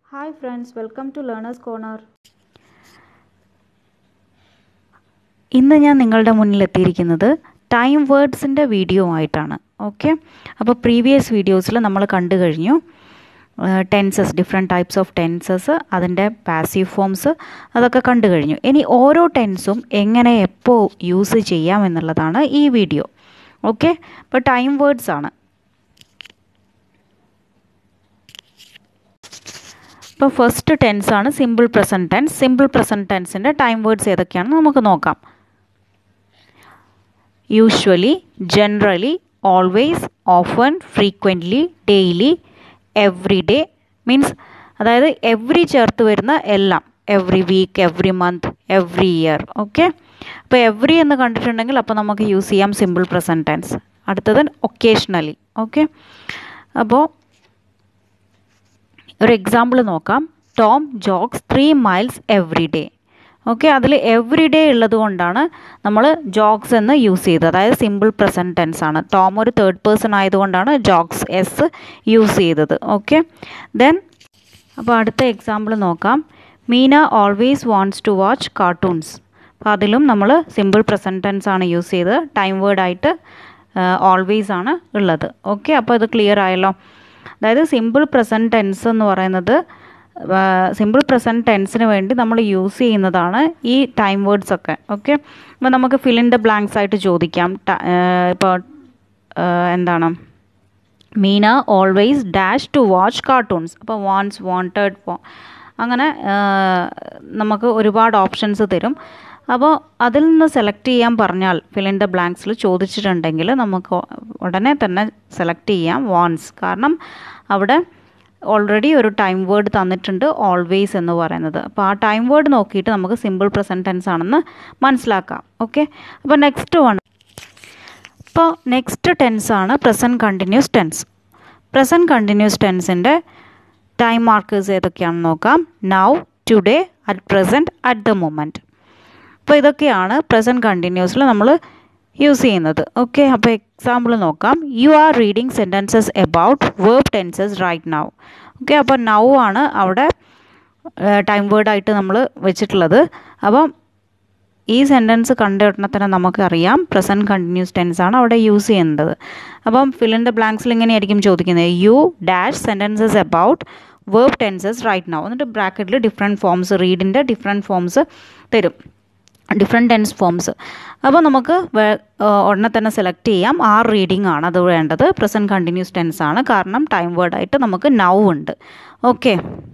hi friends welcome to learners corner ഇന്ന് ഞാൻ നിങ്ങളുടെ മുന്നിൽ എത്തിയിരിക്കുന്നത് ടൈം വേർഡ്സിൻ്റെ വീഡിയോ ആയിട്ടാണ് ഓക്കെ അപ്പോൾ പ്രീവിയസ് വീഡിയോസിൽ നമ്മൾ കണ്ടു കഴിഞ്ഞു tenses different types of tenses അതിൻ്റെ പാസീവ് ഫോംസ് അതൊക്കെ കണ്ടു കഴിഞ്ഞു ഇനി ഓരോ ടെൻസും എങ്ങനെ എപ്പോൾ യൂസ് ചെയ്യാം എന്നുള്ളതാണ് ഈ വീഡിയോ ഓക്കെ അപ്പോൾ ടൈം വേർഡ്സ് ആണ് ഇപ്പോൾ ഫസ്റ്റ് ടെൻസ് ആണ് simple present tense simple present ടെൻസിൻ്റെ ടൈം വേർഡ്സ് ഏതൊക്കെയാണെന്ന് നമുക്ക് നോക്കാം usually generally always often frequently daily every day means അതായത് എവ്രി ചേർത്ത് വരുന്ന എല്ലാം every week every month every year okay അപ്പോൾ എവ്രി എന്ന് കണ്ടിട്ടുണ്ടെങ്കിൽ അപ്പോൾ നമുക്ക് യൂസ് ചെയ്യാം സിമ്പിൾ പ്രസൻറ്റ് ടെൻസ് അടുത്തത് ഒക്കേഷണലി ഓക്കെ അപ്പോൾ ഒരു എക്സാമ്പിൾ നോക്കാം Tom jogs three miles every day okay അതിൽ എവ്രി ഡേ ഉള്ളത് കൊണ്ടാണ് നമ്മൾ ജോഗ്സ് എന്ന് യൂസ് ചെയ്തത് അതായത് സിമ്പിൾ പ്രസൻറ്റ് ടെൻസ് ആണ് ടോം ഒരു തേർഡ് പേഴ്സൺ ആയതുകൊണ്ടാണ് ജോഗ്സ് എസ് യൂസ് ചെയ്തത് ഓക്കെ ദെൻ അപ്പോൾ അടുത്ത എക്സാമ്പിൾ നോക്കാം Meena always wants to watch cartoons അപ്പോൾ അതിലും നമ്മൾ സിമ്പിൾ പ്രസൻറ്റ് ടെൻസ് ആണ് യൂസ് ചെയ്തത് ടൈം വേർഡ് ആയിട്ട് ഓൾവേസ് ആണ് ഉള്ളത് ഓക്കെ അപ്പോൾ ഇത് ക്ലിയർ ആയല്ലോ അതായത് സിമ്പിൾ പ്രസൻറ്റ് ടെൻസ് എന്ന് പറയുന്നത് സിമ്പിൾ പ്രസൻറ്റ് ടെൻസിന് വേണ്ടി നമ്മൾ യൂസ് ചെയ്യുന്നതാണ് ഈ ടൈം വേർഡ്സ് ഒക്കെ ഓക്കെ അപ്പോൾ നമുക്ക് ഫിൽ ഇൻ ദ ബ്ലാങ്ക്സ് ആയിട്ട് ചോദിക്കാം ഇപ്പോൾ എന്താണ് Meena always dash to watch cartoons അപ്പോൾ വാണ്ട്സ് വാണ്ടഡ് അങ്ങനെ നമുക്ക് ഒരുപാട് ഓപ്ഷൻസ് തരും അപ്പോൾ അതിൽ നിന്ന് സെലക്ട് ചെയ്യാൻ പറഞ്ഞാൽ ഫിൽ ഇൻ ദ ബ്ലാങ്ക്സിൽ ചോദിച്ചിട്ടുണ്ടെങ്കിൽ നമുക്ക് ഉടനെ തന്നെ സെലക്ട് ചെയ്യാം വാൺസ് കാരണം അവിടെ ഓൾറെഡി ഒരു ടൈം വേർഡ് തന്നിട്ടുണ്ട് ഓൾവേസ് എന്ന് പറയുന്നത് അപ്പോൾ ആ ടൈം വേർഡ് നോക്കിയിട്ട് നമുക്ക് സിമ്പിൾ പ്രസൻറ്റ് ടെൻസ് ആണെന്ന് മനസ്സിലാക്കാം ഓക്കെ അപ്പോൾ നെക്സ്റ്റ് വൺ ഇപ്പോൾ നെക്സ്റ്റ് ടെൻസ് ആണ് present continuous tense present continuous ടെൻസിൻ്റെ ടൈം മാർക്കേഴ്സ് ഏതൊക്കെയാണെന്ന് നോക്കാം now today at present at the moment അപ്പോൾ ഇതൊക്കെയാണ് പ്രസൻറ്റ് കണ്ടിന്യൂസിൽ നമ്മൾ യൂസ് ചെയ്യുന്നത് ഓക്കെ അപ്പോൾ എക്സാമ്പിൾ നോക്കാം you are reading sentences about verb tenses right now okay അപ്പോൾ നൗ ആണ് അവിടെ ടൈം വേർഡായിട്ട് നമ്മൾ വെച്ചിട്ടുള്ളത് അപ്പം ഈ സെൻറ്റൻസ് കണ്ട ഉടനെ തന്നെ നമുക്കറിയാം പ്രസൻറ്റ് കണ്ടിന്യൂസ് ടെൻസ് ആണ് അവിടെ യൂസ് ചെയ്യുന്നത് അപ്പം ഫിൽ ഇൻ ദ ബ്ലാങ്ക്സിൽ ഇങ്ങനെയായിരിക്കും ചോദിക്കുന്നത് you dash sentences about verb tenses right now എന്നിട്ട് ബ്രാക്കറ്റിൽ ഡിഫറെൻറ്റ് ഫോംസ് റീഡിൻ്റെ ഡിഫറെൻറ്റ് ഫോംസ് തരും ഡിഫറെൻറ്റ് ടെൻസ് ഫോംസ് അപ്പോൾ നമുക്ക് ഉടനെ തന്നെ സെലക്ട് ചെയ്യാം ആർ റീഡിംഗ് ആണ് അത് വേണ്ടത് പ്രസൻറ്റ് കണ്ടിന്യൂസ് ടെൻസ് ആണ് കാരണം ടൈം വേർഡായിട്ട് നമുക്ക് നൗ ഉണ്ട് ഓക്കെ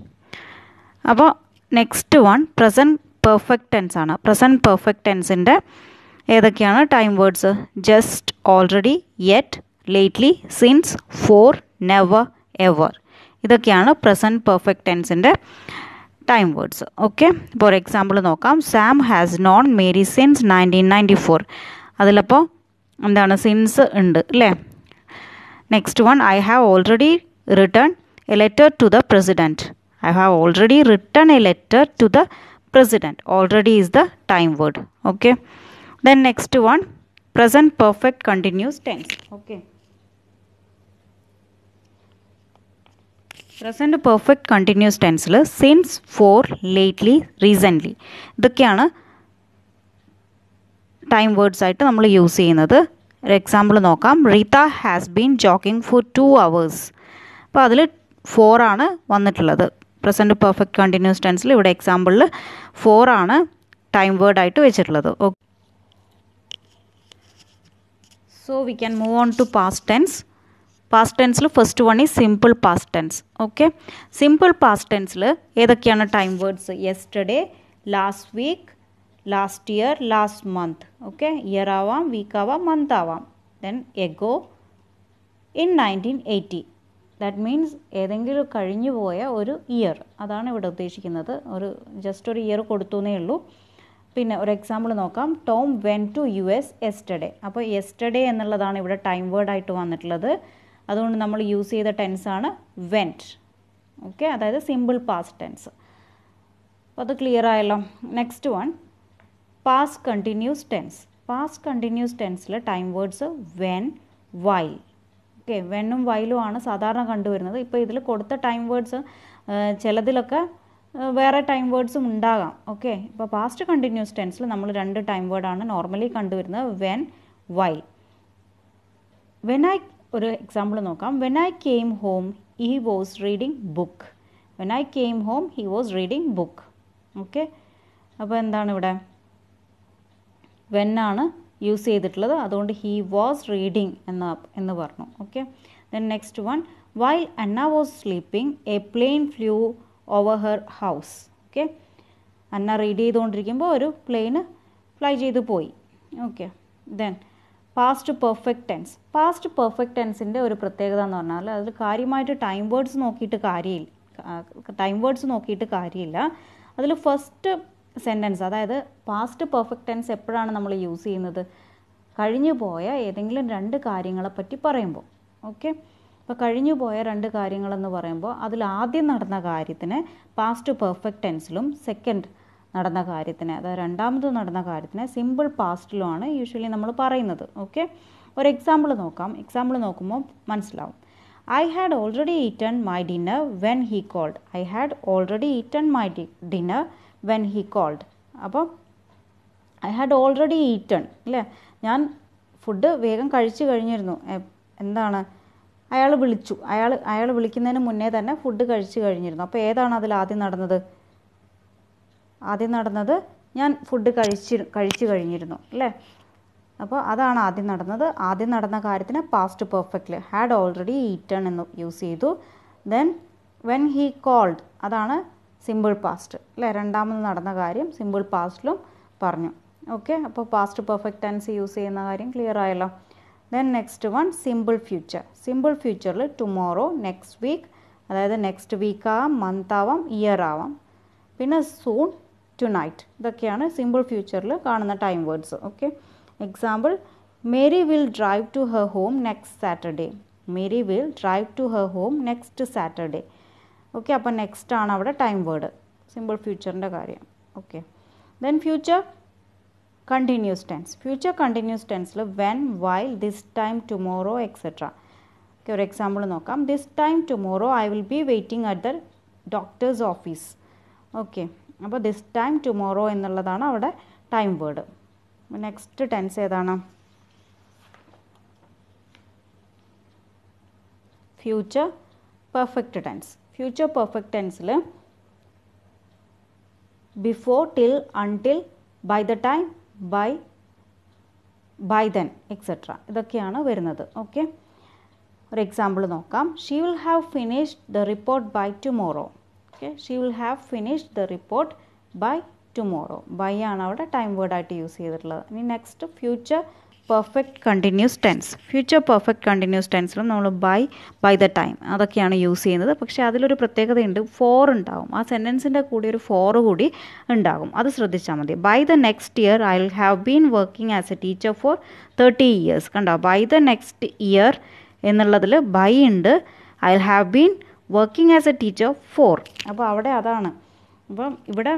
അപ്പോൾ next one present perfect tense ആണ് പ്രസൻറ്റ് പെർഫെക്റ്റ് ടെൻസിൻ്റെ ഏതൊക്കെയാണ് time words just already yet lately since for never ever ഇതൊക്കെയാണ് പ്രസൻറ്റ് പെർഫെക്റ്റ് ടെൻസിൻ്റെ ടൈം വേർഡ്സ് ഓക്കെ ഇപ്പോൾ ഒരു എക്സാമ്പിൾ നോക്കാം Sam has known Mary since nineteen ninety four അതിലപ്പോൾ എന്താണ് സിൻസ് ഉണ്ട് അല്ലേ next one I have already return a letter to the president I have already return a letter to the president already is the time word okay then next one present perfect continuous tense okay present perfect continuous ടെൻസിൽ since for lately recently ഇതൊക്കെയാണ് time words ആയിട്ട് നമ്മൾ use ചെയ്യുന്നത് ഒരു example നോക്കാം Rita has been jogging for two hours അപ്പോൾ അതിൽ four ആണ് വന്നിട്ടുള്ളത് പ്രസൻറ്റ് പെർഫെക്റ്റ് കണ്ടിന്യൂസ് ടെൻസിൽ ഇവിടെ എക്സാമ്പിളിൽ ഫോർ ആണ് ടൈം വേർഡ് ആയിട്ട് വെച്ചിട്ടുള്ളത് okay so we can move on to past tense past ടെൻസിൽ ഫസ്റ്റ് വൺ ഈ simple past tense okay simple past ടെൻസിൽ ഏതൊക്കെയാണ് time words yesterday last week last year last month okay year ആവാം week ആവാം month ആവാം then ago in nineteen eighty that means ഏതെങ്കിലും കഴിഞ്ഞു പോയ ഒരു ഇയർ അതാണ് ഇവിടെ ഉദ്ദേശിക്കുന്നത് ഒരു ജസ്റ്റ് ഒരു ഇയർ കൊടുത്തുന്നേ ഉള്ളൂ പിന്നെ ഒരു എക്സാമ്പിൾ നോക്കാം Tom went to U S yesterday അപ്പോൾ എസ്റ്റർഡേ എന്നുള്ളതാണ് ഇവിടെ ടൈം വേർഡ് ആയിട്ട് വന്നിട്ടുള്ളത് അതുകൊണ്ട് നമ്മൾ യൂസ് ചെയ്ത ടെൻസാണ് വെൻറ്റ് ഓക്കെ അതായത് സിമ്പിൾ പാസ്റ്റ് ടെൻസ് അപ്പോൾ അത് ക്ലിയർ ആയല്ലോ next one past continuous tense past continuous ടെൻസിൽ time words when while okay വെന്നും വൈലും ആണ് സാധാരണ കണ്ടുവരുന്നത് ഇപ്പോൾ ഇതിൽ കൊടുത്ത ടൈം വേർഡ്സ് ചിലതിലൊക്കെ ഏഹ്, വേറെ ടൈം വേർഡ്സും ഉണ്ടാകാം ഓക്കെ ഇപ്പോൾ പാസ്റ്റ് കണ്ടിന്യൂസ് ടെൻസിൽ നമ്മൾ രണ്ട് ടൈം വേർഡാണ് നോർമലി കണ്ടുവരുന്നത് വെൻ വൈൽ വെൻ ഐ ഒരു എക്സാമ്പിൾ നോക്കാം when I came home he was reading book when I came home he was reading book okay അപ്പോൾ എന്താണ് ഇവിടെ വെൻ ആണ് യൂസ് ചെയ്തിട്ടുള്ളത് അതുകൊണ്ട് ഹി വാസ് റീഡിങ് എന്ന എന്ന് പറഞ്ഞു okay then next one while Anna was sleeping a plane flew over her house okay Anna read ചെയ്തുകൊണ്ടിരിക്കുമ്പോൾ ഒരു പ്ലെയിന് ഫ്ലൈ ചെയ്ത് പോയി okay then past perfect tense past perfect ടെൻസിൻ്റെ ഒരു പ്രത്യേകത എന്ന് പറഞ്ഞാൽ അതിൽ കാര്യമായിട്ട് ടൈം വേർഡ്സ് നോക്കിയിട്ട് കാര്യമില്ല ടൈം വേർഡ്സ് നോക്കിയിട്ട് കാര്യമില്ല അതിൽ ഫസ്റ്റ് സെൻറ്റൻസ് അതായത് പാസ്റ്റ് പെർഫെക്റ്റ് ടെൻസ് എപ്പോഴാണ് നമ്മൾ യൂസ് ചെയ്യുന്നത് കഴിഞ്ഞു പോയ ഏതെങ്കിലും രണ്ട് കാര്യങ്ങളെ പറ്റി പറയുമ്പോൾ ഓക്കെ ഇപ്പോൾ കഴിഞ്ഞു പോയ രണ്ട് കാര്യങ്ങളെന്ന് പറയുമ്പോൾ അതിൽ ആദ്യം നടന്ന കാര്യത്തിന് പാസ്റ്റ് പെർഫെക്റ്റ് ടെൻസിലും സെക്കൻഡ് നടന്ന കാര്യത്തിന് അതായത് രണ്ടാമത് നടന്ന കാര്യത്തിന് സിമ്പിൾ പാസ്റ്റിലുമാണ് യൂഷ്വലി നമ്മൾ പറയുന്നത് ഓക്കെ ഒരു എക്സാമ്പിൾ നോക്കാം എക്സാമ്പിൾ നോക്കുമ്പോൾ മനസ്സിലാവും I had already eaten my dinner when he called I had already eaten my dinner when he called അപ്പോൾ ഐ ഹാഡ് ഓൾറെഡി ഈറ്റൺ അല്ലേ ഞാൻ ഫുഡ് വേഗം കഴിച്ചു കഴിഞ്ഞിരുന്നു എ- എന്താണ് അയാൾ വിളിച്ചു അയാൾ അയാൾ വിളിക്കുന്നതിന് മുന്നേ തന്നെ ഫുഡ് കഴിച്ചു കഴിഞ്ഞിരുന്നു അപ്പോൾ ഏതാണ് അതിൽ ആദ്യം നടന്നത് ആദ്യം നടന്നത് ഞാൻ ഫുഡ് കഴിച്ച് കഴിച്ചു കഴിഞ്ഞിരുന്നു അല്ലേ അപ്പോൾ അതാണ് ആദ്യം നടന്നത് ആദ്യം നടന്ന കാര്യത്തിന് പാസ്റ്റ് പെർഫെക്റ്റ്ലി ഹാഡ് ഓൾറെഡി ഈറ്റൺ എന്ന് യൂസ് ചെയ്തു ദെൻ വെൻ ഹീ കോൾഡ് അതാണ് സിമ്പിൾ പാസ്റ്റ് അല്ലേ രണ്ടാമത് നടന്ന കാര്യം സിമ്പിൾ പാസ്റ്റിലും പറഞ്ഞു ഓക്കെ അപ്പോൾ പാസ്റ്റ് പെർഫെക്റ്റ് ടെൻസ് യൂസ് ചെയ്യുന്ന കാര്യം ക്ലിയർ ആയല്ലോ then next one simple future simple ഫ്യൂച്ചറിൽ ടുമോറോ നെക്സ്റ്റ് വീക്ക് അതായത് നെക്സ്റ്റ് വീക്ക് ആവാം മന്ത് ആവാം ഇയർ ആവാം പിന്നെ സൂൺ ടു നൈറ്റ് ഇതൊക്കെയാണ് സിമ്പിൾ ഫ്യൂച്ചറിൽ കാണുന്ന time words okay example Mary will drive to her home next Saturday Mary will drive to her home next Saturday okay അപ്പോൾ next ആണ് അവിടെ ടൈം വേർഡ് സിമ്പിൾ ഫ്യൂച്ചറിൻ്റെ കാര്യം okay then future continuous tense future continuous ടെൻസിൽ when while this time tomorrow etcetera okay ഒരു example നോക്കാം this time tomorrow I will be waiting at the doctor's office okay അപ്പോൾ this time tomorrow എന്നുള്ളതാണ് അവിടെ time word next tense ഏതാണ് future perfect tense future perfect ടെൻസിൽ before till until by the time by by then etcetera ഇതൊക്കെയാണ് വരുന്നത് okay ഒരു example നോക്കാം she will have finished the report by tomorrow okay she will have finished the report by tomorrow bye ആണ് അവിടെ time വേർഡായിട്ട് use ചെയ്തിട്ടുള്ളത് ഇനി next future perfect continuous tense future perfect continuous ടെൻസിലും നമ്മൾ ബൈ ബൈ ദ ടൈം അതൊക്കെയാണ് use ചെയ്യുന്നത് പക്ഷേ അതിലൊരു പ്രത്യേകതയുണ്ട് ഫോർ ഉണ്ടാവും ആ സെൻറ്റൻസിൻ്റെ കൂടി ഒരു ഫോർ കൂടി ഉണ്ടാകും അത് ശ്രദ്ധിച്ചാൽ മതി by the next year I will have been working as a teacher for thirty years കണ്ടോ ബൈ ദ നെക്സ്റ്റ് ഇയർ എന്നുള്ളതിൽ ബൈ ഉണ്ട് I will have been working as a teacher for അപ്പോൾ അവിടെ അതാണ് അപ്പം ഇവിടെ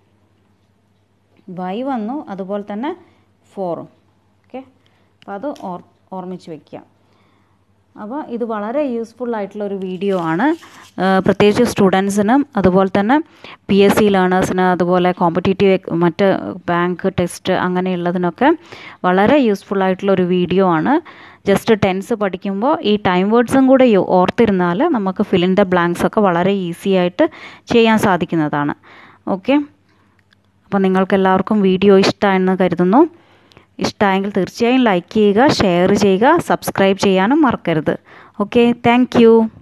ബൈ വന്നു അതുപോലെ തന്നെ ഫോറും ഓക്കെ അപ്പോൾ അത് ഓർ ഓർമ്മിച്ച് വയ്ക്കുക അപ്പോൾ ഇത് വളരെ യൂസ്ഫുൾ ആയിട്ടുള്ള ഒരു വീഡിയോ ആണ് ആ, പ്രത്യേകിച്ച് സ്റ്റുഡൻസിനും അതുപോലെ തന്നെ പി എസ് സി ലേണേഴ്സിന് അതുപോലെ കോമ്പറ്റേറ്റീവ് മറ്റ് ബാങ്ക് ടെസ്റ്റ് അങ്ങനെയുള്ളതിനൊക്കെ വളരെ യൂസ്ഫുൾ ആയിട്ടുള്ള ഒരു വീഡിയോ ആണ് ജസ്റ്റ് ടെൻസ് പഠിക്കുമ്പോൾ ഈ ടൈം വേർഡ്സും കൂടെ യോ- ഓർത്തിരുന്നാൽ നമുക്ക് ഫിലിൻ ദ ബ്ലാങ്ക്സ് ഒക്കെ വളരെ ഈസി ആയിട്ട് ചെയ്യാൻ സാധിക്കുന്നതാണ് ഓക്കെ അപ്പോൾ നിങ്ങൾക്ക് എല്ലാവർക്കും വീഡിയോ ഇഷ്ടമായെന്ന് കരുതുന്നു ഇഷ്ടമായെങ്കിൽ തീർച്ചയായും ലൈക്ക് ചെയ്യുക ഷെയർ ചെയ്യുക സബ്സ്ക്രൈബ് ചെയ്യാനും മറക്കരുത് ഓക്കെ താങ്ക്